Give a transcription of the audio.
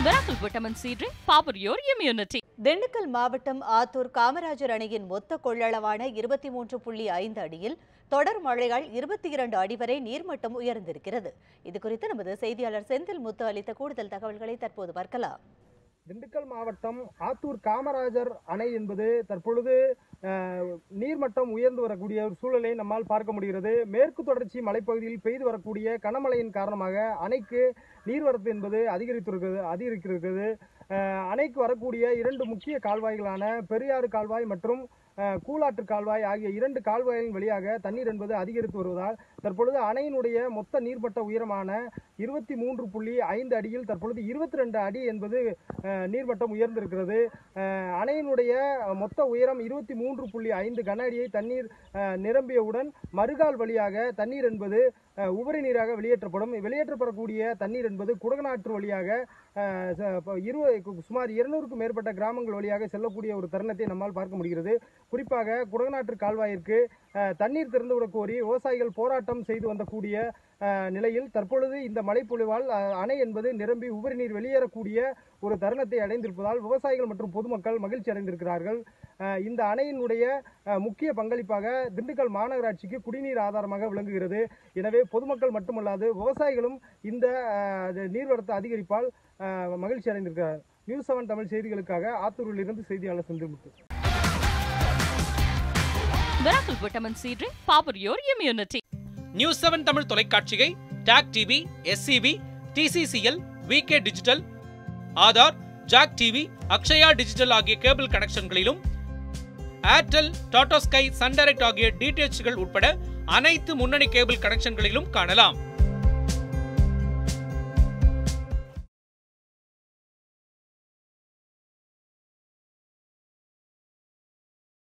Miracle Vitamin C drink, power your immunity. Dindigul மாவட்டம் ஆத்தூர் காமராஜர் அணையின் மொத்த கொள்ளளவான இருபத்தி மூன்று புள்ளி ஐந்து அடியில் தொடர் மழையால் இருபத்தி இரண்டு அடி வரை நீர்மட்டம் உயர்ந்திருக்கிறது இது குறித்து நமது செய்தியாளர் செந்தில் முத்து அளித்த கூடுதல் தகவல்களை தற்போது பார்க்கலாம் திண்டுக்கல் மாவட்டம் ஆத்தூர் காமராஜர் அணை என்பது தற்பொழுது அஹ், நீர்மட்டம் உயர்ந்து வரக்கூடிய ஒரு சூழலை நம்மால் பார்க்க முடிகிறது மேற்கு தொடர்ச்சி மலைப்பகுதியில் பெய்து வரக்கூடிய கனமழையின் காரணமாக அணைக்கு நீர்வரத்து என்பது அதிகரித்திருக்கிறது அதிகரிக்கிறது அஹ், அணைக்கு வரக்கூடிய இரண்டு முக்கிய கால்வாய்களான பெரியாறு கால்வாய் மற்றும் அஹ், கூலாற்று கால்வாய் ஆகிய இரண்டு கால்வாய்களின் வழியாக தண்ணீர் என்பது அதிகரித்து வருவதால் தற்பொழுது அணையினுடைய மொத்த நீர்மட்ட உயரமான இருபத்தி மூன்று புள்ளி ஐந்து அடியில் தற்பொழுது இருபத்தி ரெண்டு அடி என்பது அஹ், நீர்மட்டம் உயர்ந்திருக்கிறது அஹ், அணையினுடைய மொத்த உயரம் இருபத்தி மூன்று புள்ளி ஐந்து கன அடியை தண்ணீர் அஹ், நிரம்பியவுடன் மறுகால் வழியாக தண்ணீர் என்பது அஹ், உபரி நீராக வெளியேற்றப்படும் வெளியேற்றப்படக்கூடிய தண்ணீர் என்பது குடகநாற்று வழியாக அஹ், ச- இப்ப இரு சுமார் இருநூறுக்கும் மேற்பட்ட கிராமங்கள் வழியாக செல்லக்கூடிய ஒரு தருணத்தை நம்மால் பார்க்க முடிகிறது குறிப்பாக குடகநாற்று கால்வாயிற்கு அஹ், தண்ணீர் திறந்துவிடக் கோரி விவசாயிகள் போராட்டம் செய்து வந்தக்கூடிய அஹ், நிலையில் தற்பொழுது இந்த மழைப்பொழிவால் அஹ், அணை என்பது நிரம்பி உபரி நீர் வெளியேறக்கூடிய ஒரு தருணத்தை அடைந்திருப்பதால் விவசாயிகள் மற்றும் பொதுமக்கள் மகிழ்ச்சி அடைந்திருக்கிறார்கள் அஹ், இந்த அணையினுடைய அஹ், முக்கிய பங்களிப்பாக திண்டுக்கல் மாநகராட்சிக்கு குடிநீர் ஆதாரமாக விளங்குகிறது எனவே பொதுமக்கள் மட்டுமல்லாது விவசாயிகளும் இந்த அஹ், நீர்வரத்து அதிகரிப்பால் அஹ், மகிழ்ச்சி அடைந்திருக்கிறார் நியூஸ் செவன் தமிழ் செய்திகளுக்காக ஆத்தூரில் இருந்து செய்தியாளர் Senthilmuthu Miracle Vitamin C drink, power your immunity. News seven Tamil தொலைக்காட்சியை Tak TV SCP TCCL VK digital Aadhaar Jack TV Akshaya digital ஆகிய கேபிள் கனெக்ஷன்களிலும் Airtel Tata Sky Sun Direct ஆகிய டிடிஎச்கள் உட்பட அனைத்து முன்னணி கேபிள் கனெக்ஷன்களிலும் காணலாம்